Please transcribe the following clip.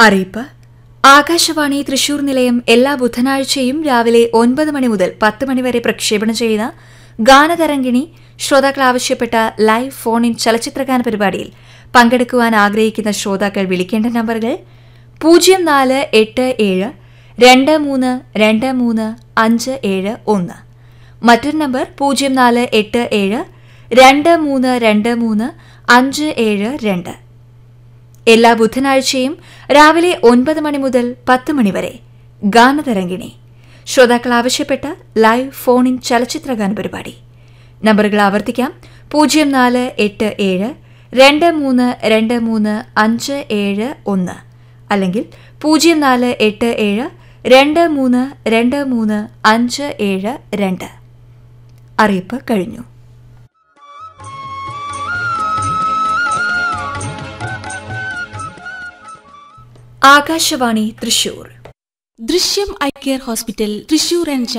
അറിയിപ്പ് ആകാശവാണി തൃശൂർ നിലയം എല്ലാ ബുധനാഴ്ചയും രാവിലെ ഒൻപത് മണി മുതൽ പത്ത് മണി വരെ പ്രക്ഷേപണം ചെയ്യുന്ന ഗാനതരംഗിണി ശ്രോതാക്കൾ ആവശ്യപ്പെട്ട ലൈവ് ഫോൺ ഇൻ ചലച്ചിത്രഗാന പരിപാടിയിൽ പങ്കെടുക്കുവാൻ ആഗ്രഹിക്കുന്ന ശ്രോതാക്കൾ വിളിക്കേണ്ട നമ്പറുകൾ പൂജ്യം നാല് എട്ട് ഏഴ് രണ്ട് മൂന്ന് രണ്ട് മൂന്ന് അഞ്ച് ഏഴ് ഒന്ന് മറ്റൊരു നമ്പർ പൂജ്യം നാല് എട്ട് ഏഴ് രണ്ട് മൂന്ന് രണ്ട് മൂന്ന് അഞ്ച് ഏഴ് രണ്ട് എല്ലാ ബുധനാഴ്ചയും രാവിലെ ഒൻപത് മണി മുതൽ പത്ത് മണി വരെ ഗാനതരംഗിണി ശ്രോതാക്കൾ ആവശ്യപ്പെട്ട ലൈവ് ഫോൺ ഇൻ ചലച്ചിത്രഗാന പരിപാടി നമ്പറുകൾ ആവർത്തിക്കാം പൂജ്യം നാല് എട്ട് ഏഴ് രണ്ട് മൂന്ന് രണ്ട് മൂന്ന് അഞ്ച് ഏഴ് ഒന്ന് അല്ലെങ്കിൽ പൂജ്യം നാല് എട്ട് ഏഴ് രണ്ട് മൂന്ന് രണ്ട് മൂന്ന് അഞ്ച് ഏഴ് രണ്ട് അറിയിപ്പ് കഴിഞ്ഞു ആകാശവാണി തൃശൂർ ദൃശ്യം eye care hospital Thrissur and